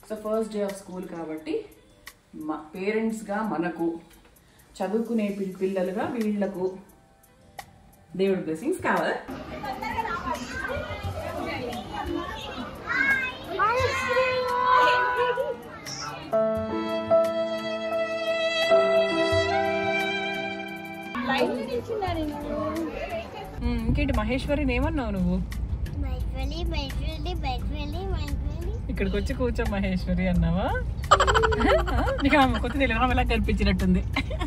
So first day of school కాబట్టి మా పేరెంట్స్గా మనకు చదువుకునే పిల్- పిల్లలుగా వీళ్లకు దేవుడి బ్లెస్సింగ్స్ కావాలి ఇంకేంటి మహేశ్వరి ఏమన్నావు నువ్వు మైట్వెలి మైట్వెలి మైట్వెలి మైట్వెలి ఇక్కడికి వచ్చి కూర్చో మహేశ్వరి అన్నావా నీకు ఆమె కొత్త తెలియదు ఆమె ఎలా కనిపించినట్టుంది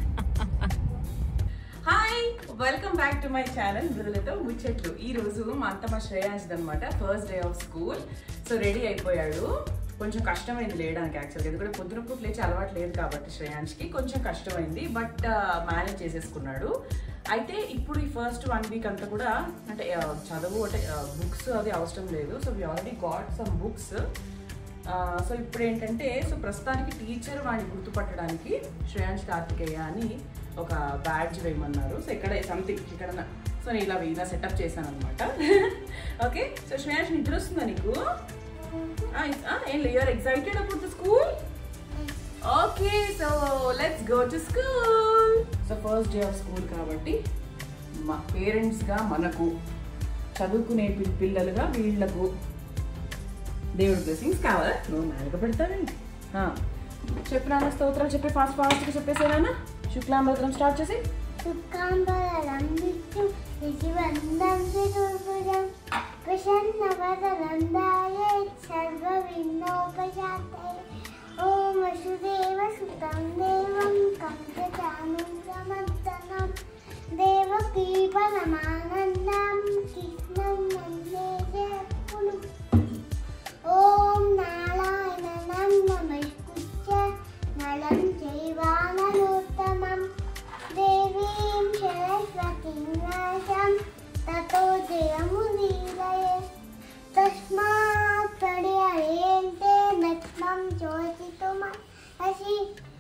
hi welcome back to my channel బురులతో ముచ్చట్లు ఈ రోజు మా అత్తమ్మ శ్రేయాన్స్ అనమాట first day of school so ready అయిపోయాడు కొంచెం కష్టమైంది లేయడానికి యాక్చువల్గా ఎందుకంటే పొద్దున పూట లేచి అలవాటు లేదు కాబట్టి శ్రేయాన్స్కి కొంచెం కష్టమైంది బట్ మేనేజ్ చేసేసుకున్నాడు అయితే ఇప్పుడు ఈ ఫస్ట్ వన్ వీక్ అంతా కూడా అంటే ఆ, చదువు అంటే బుక్స్ అది అవసరం లేదు so we already got some books so ఇప్పుడు ఏంటంటే సో ప్రస్తుతానికి టీచర్ వాడిని గుర్తుపట్టడానికి శ్రేయాంశ్ కార్తికేయ అని ఒక బ్యాడ్జ్ వేయమన్నారు సో ఇక్కడ సంథింగ్ ఇక్కడ సో నేను ఇలా ఇలా సెటప్ చేశాను అనమాట ఓకే సో శ్రేయాంశ్ నిద్ర వస్తుందా నీకు Ah, it's- ah, ఏం you're excited about the school okay so let's go to school so first day of school కాబట్టి మా పేరెంట్స్గా మనకు చదువుకునే పిల్- పిల్లలుగా వీళ్లకు దేవుడి బ్లెస్సింగ్స్ కావాలా నువ్వు నాలుగు పెడతావేంటి ఆ, చెప్పు నాన్న స్తోత్రాలు చెప్పి ఫాస్ట్ ఫాస్ట్గా చెప్పేసారా శుక్లాంబరం స్టార్ట్ చేసి సుఖాంబరం విష్ణు శివందం విదూపురం ప్రసన్నవదనందాయ సర్వ విఘ్నోపశాంతయ ఓం వసుదేవ సుతం దేవం కంసచానుగ్రమర్దనం దేవకీ పరమానందం కృష్ణం వందే జయపులు ఓం నారాయణం నమస్కృత్య నలం చైవానరోత్తమం దేవీం సరస్వతీం నాశం తతో జయముదీరయే తస్మాత్ పర్యయంతే నత్మం చోచితుమసి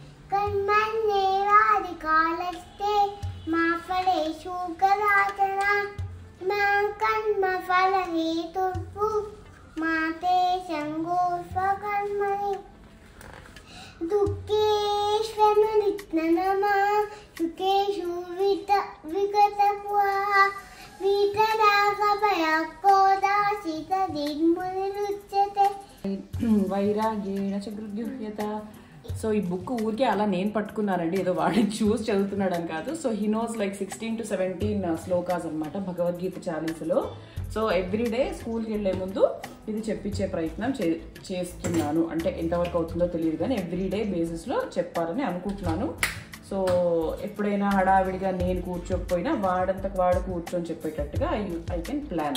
కర్మణ్యేవాధికాలస్తే మా ఫలేషు కదాచన మా కర్మ ఫలహేతుర్భు మా తే సంగోస్వకర్మణి దుఃఖేష్వనుదిత్నమా సుఖేషు విత విగతపుః వీతరాగభయక్రోధాసిత దిగ్మునిరుచ్యతే వైరాగ్యేణ చ గృహ్యత సో ఈ బుక్ ఊరికే అలా నేను పట్టుకున్నానండి ఏదో వాడిని చూసి చదువుతున్నాడు అని కాదు so he knows like sixteen to seventeen shlokas అనమాట భగవద్గీత చాలీసులో సో ఎవ్రీడే స్కూల్కి వెళ్ళే ముందు ఇది చెప్పించే ప్రయత్నం చే చేస్తున్నాను అంటే ఎంతవరకు అవుతుందో తెలియదు కానీ ఎవ్రీడే బేసిస్లో చెప్పాలని అనుకుంటున్నాను సో ఎప్పుడైనా హడావిడిగా నేను కూర్చోకపోయినా వాడంతకు వాడు కూర్చొని చెప్పేటట్టుగా ఐ ఐ కెన్ ప్లాన్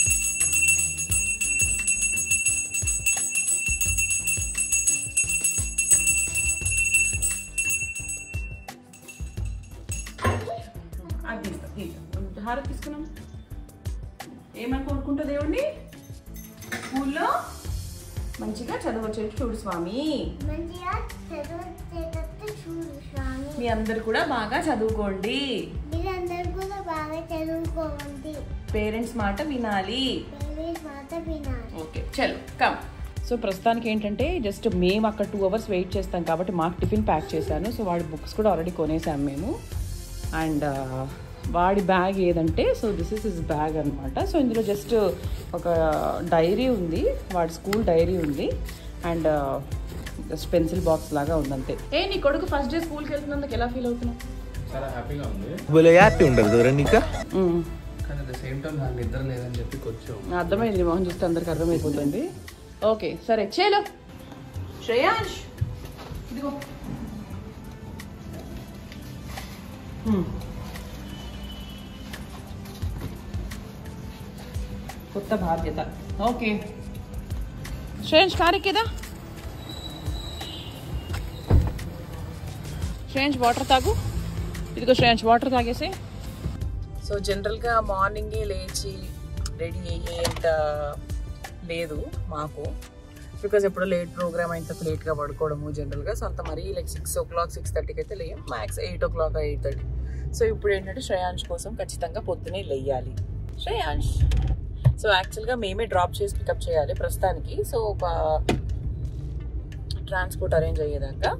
అది తీస్తా తీస్తా హారతి తీసుకున్నాం ఏమని కోరుకుంటా దేవుణ్ణి స్కూల్లో మంచిగా చదవచ్చేట్టు చూడు స్వామి మంచిగా చదువుచేటట్టు చూడు స్వామి మీ అందరు కూడా బాగా చదువుకోండి మీరందరూ కూడా బాగా చదువుకోండి పేరెంట్స్ మాట వినాలి పేరెంట్స్ మాట వినాలి ఓకే చల్ కమ్ సో ప్రస్తుతానికి ఏంటంటే జస్ట్ మేము అక్కడ టూ అవర్స్ వెయిట్ చేస్తాం కాబట్టి మాకు టిఫిన్ ప్యాక్ చేశాను సో వాడి బుక్స్ కూడా ఆల్రెడీ కొనేసాం మేము అండ్ వాడి బ్యాగ్ ఏదంటే so this is is bag అనమాట సో ఇందులో జస్ట్ ఒక డైరీ ఉంది వాడి స్కూల్ డైరీ ఉంది అండ్ జస్ట్ పెన్సిల్ బాక్స్ లాగా ఉందంతే ఏ నీ కొడుకు ఫస్ట్ డే స్కూల్కి వెళ్తున్నందుకు ఎలా ఫీల్ అవుతున్నావు చాలా హ్యాపీగా ఉంది భలే హ్యాపీ ఉండదు దూరం నీకా కానీ అట్ ద సేమ్ టైం నాకు నిద్ర లేదని చెప్పి కొంచెం అర్థమైంది నీ మొహం చూస్తే అందరికి అర్థమైపోతుంది ఓకే సరే చేలో శ్రేయాంష్ ఇదిగో హ్మ్. కొత్త బాధ్యత ఓకే శ్రేయాంష్ కారెక్కేదా శ్రేయాంష్ వాటర్ తాగు ఇదిగో శ్రేయాంష్ వాటర్ తాగేసే సో జనరల్గా మార్నింగే లేచి రెడీ అయ్యేంత లేదు మాకు బికాజ్ ఎప్పుడో లేట్ ప్రోగ్రామ్ అయిన తర్వాత లేట్గా పడుకోవడము జనరల్గా సో అంత మరీ like six o'clock six థర్టీకి అయితే లేయం max eight o'clock eight thirty so ఇప్పుడు ఏంటంటే శ్రేయాంష్ కోసం ఖచ్చితంగా పొద్దునే లేయాలి శ్రేయాంష్ సో యాక్చువల్గా మేమే డ్రాప్ చేసి పికప్ చేయాలి ప్రస్తుతానికి సో ఒక ట్రాన్స్పోర్ట్ అరేంజ్ అయ్యేదాకా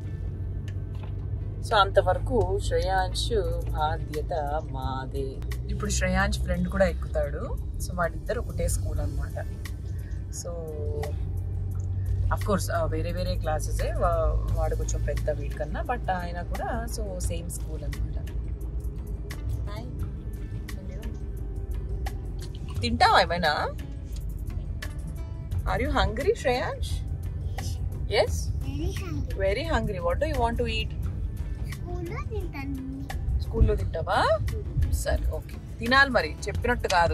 సో అంతవరకు శ్రేయాంశ్ బాధ్యత మాదే ఇప్పుడు శ్రేయాంశ్ ఫ్రెండ్ కూడా ఎక్కుతాడు సో వాళ్ళిద్దరు ఒకటే స్కూల్ అనమాట సో అఫ్ కోర్స్ వేరే వేరే క్లాసెసే వాడు కొంచెం పెద్ద వీడికన్నా బట్ ఆయన కూడా సో సేమ్ స్కూల్ అనమాట తింటావా ఏమైనా are you hungry Shreyansh yes very hungry very hungry what do you want to eat స్కూల్లో తింటాను స్కూల్లో తింటావా సరే ఓకే తినాలి మరి చెప్పినట్టు కాదు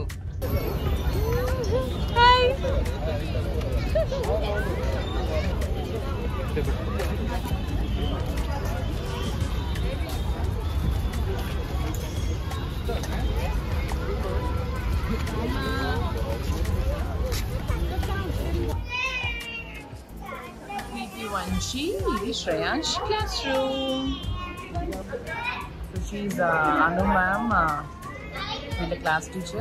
ఇది వంచి ఇది Shreyansh class room So she's uh, Anu ma'am, uh, with the class teacher.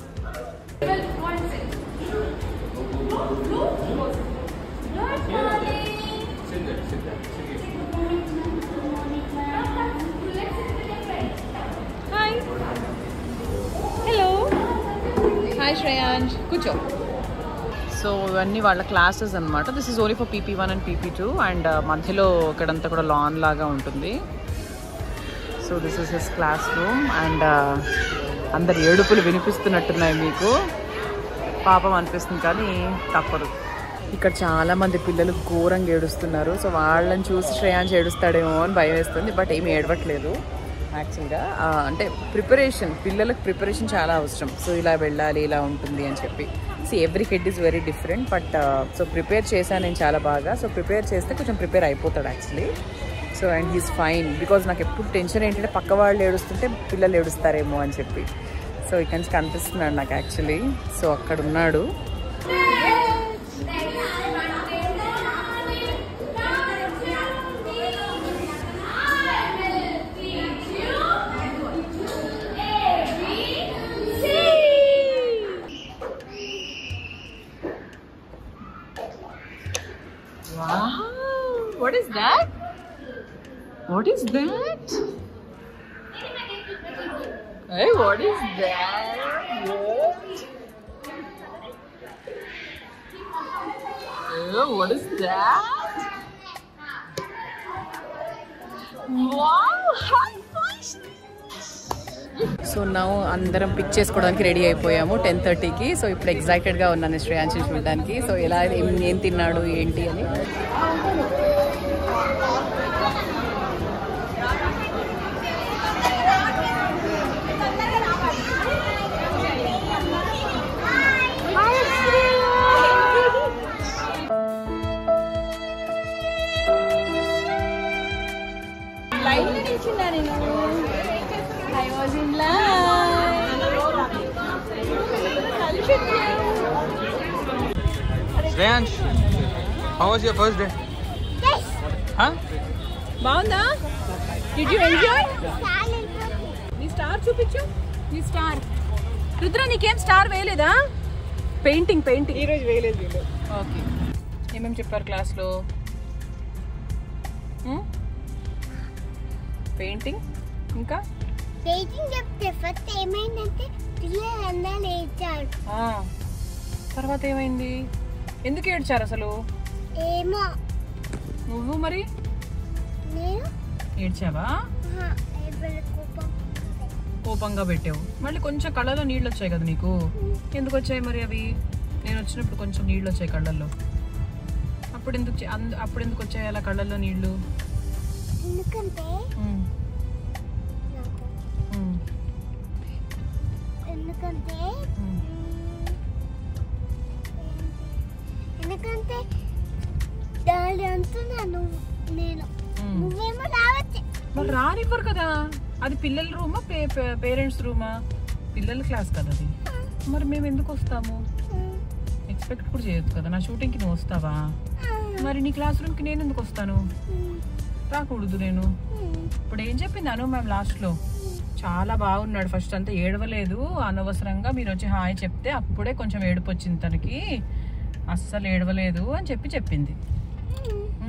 Hi. Hello. Hi Shreyansh. కూర్చో సో ఇవన్నీ వాళ్ళ క్లాసెస్ అన్నమాట this is only for PP one and PP two and మధ్యలో ఇక్కడంతా కూడా లాన్ లాగా ఉంటుంది so this is his class room and అందరి ఏడుపులు వినిపిస్తున్నట్టున్నాయి మీకు పాపం అనిపిస్తుంది కానీ తప్పదు ఇక్కడ చాలా మంది పిల్లలు ఘోరంగా ఏడుస్తున్నారు సో వాళ్ళని చూసి శ్రేయాన్స్ ఏడుస్తాడేమో అని భయం వేస్తుంది బట్ ఏమి ఏడవట్లేదు యాక్చువల్గా అంటే ప్రిపరేషన్ పిల్లలకు ప్రిపరేషన్ చాలా అవసరం సో ఇలా వెళ్ళాలి ఇలా ఉంటుంది అని చెప్పి so every kid is very different but so prepare చేశాను నేను చాలా బాగా సో ప్రిపేర్ చేస్తే కొంచెం ప్రిపేర్ అయిపోతాడు actually so and he's fine because నాకు ఎప్పుడు టెన్షన్ ఏంటంటే పక్క వాళ్ళు ఏడుస్తుంటే పిల్లలు ఏడుస్తారేమో అని చెప్పి సో ఇక్కడ నుంచి కనిపిస్తున్నాడు నాకు యాక్చువల్లీ సో అక్కడ ఉన్నాడు Wow, what is that? What is that? Hey, what is that? What? Oh, what is that? Wow, hi, first. So నా అందరం పిక్ చేసుకోవడానికి రెడీ అయిపోయాము టెన్ థర్టీకి సో ఇప్పుడు ఎగ్జైటెడ్గా ఉన్నాను శ్రేయాంశి చూడడానికి సో ఎలా ఏం ఏం తిన్నాడు ఏంటి అని లైన్ నిల్చున్నా నేను I was in Shreyansh how was your first day బాగుందా డిడ్ యూ ఎంజాయ్ నీ స్టార్ చూపించు నీ స్టార్ రుద్ర నీకేం స్టార్ వేయలేదా పెయింటింగ్ పెయింటింగ్ ఈరోజు వేయలేదు ఓకే ఏమేమి చెప్పారు క్లాస్లో పెయింటింగ్ ఇంకా వెయిటింగ్ చెప్తే ఫస్ట్ ఏమైందంటే పిల్లలు అందరూ లేచారు ఆ, తర్వాత ఏమైంది ఎందుకు ఏడ్చారు అసలు ఏమో నువ్వు మరి నేను ఏడ్చావా ఆహా, ఎవరి కోపం కోపంగా పెట్టావు మళ్ళీ కొంచెం కళ్ళలో నీళ్ళు వచ్చాయి కదా నీకు ఎందుకు వచ్చాయి మరి అవి నేను వచ్చినప్పుడు కొంచెం నీళ్ళు వచ్చాయి కళ్ళల్లో అప్పుడు ఎందుకు చే- అంద- అప్పుడు ఎందుకు వచ్చాయి అలా కళ్ళల్లో నీళ్ళు ఎందుకంటే ఉమ్, నాకు ఉమ్, ఎందుకంటే ఉమ్. ఎందుకంటే దాని అంటున్నాను నేను ఉమ్. నువ్వేమో రావచ్చు మరి రానివ్వరు కదా అది పిల్లల రూమా పేరెంట్స్ రూమా పిల్లల క్లాస్ కదా అది మరి మేము ఎందుకు వస్తాము ఎక్స్పెక్ట్ కూడా చేయొద్దు కదా నా షూటింగ్కి నువ్వు వస్తావా మరి నీ క్లాస్ రూమ్కి నేను ఎందుకు వస్తాను రాకూడదు నేను ఇప్పుడు ఏం చెప్పింది అను మ్యామ్ లాస్ట్లో చాలా బాగున్నాడు ఫస్ట్ అంతా ఏడవలేదు అనవసరంగా మీరు వచ్చి హాయ్ చెప్తే అప్పుడే కొంచెం ఏడుపు వచ్చింది తనకి అస్సలు ఏడవలేదు అని చెప్పి చెప్పింది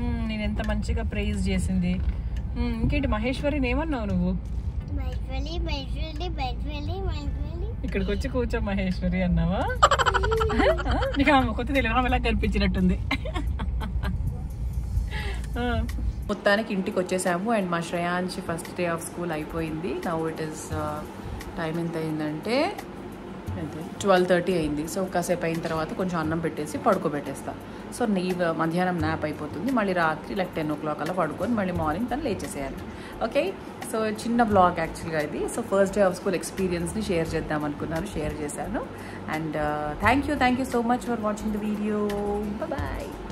ఎంత మంచిగా ప్రైజ్ చేసింది ఉమ్, ఇంకేంటి మహేశ్వరిని ఏమన్నావు నువ్వు మైట్వెలి మైట్వెలి మైట్వెలి మైట్వెలి ఇక్కడికి వచ్చి కూర్చో మహేశ్వరి అన్నావా ఆ? నీకు ఆమె కొత్త తెలియదు ఎలా కనిపించినట్టుంది ఆ. మొత్తానికి ఇంటికి వచ్చేసాము అండ్ మా Shreyanshi first day of school అయిపోయింది నౌ ఇట్ ఇస్ టైం ఎంత అయిందంటే ట్వెల్వ్ థర్టీ అయింది సో కాసేపు అయిన తర్వాత కొంచెం అన్నం పెట్టేసి పడుకోబెట్టేస్తా సో నీ మధ్యాహ్నం నాప్ అయిపోతుంది మళ్ళీ రాత్రి లైక్ టెన్ ఓ క్లాక్ అలా పడుకొని మళ్ళీ మార్నింగ్ తను లేచేసేయాలి ఓకే సో చిన్న బ్లాగ్ యాక్చువల్గా ఇది so first day of school ఎక్స్పీరియన్స్ని షేర్ చేద్దాం అనుకున్నాను షేర్ చేశాను and thank you thank you so much for watching the video bye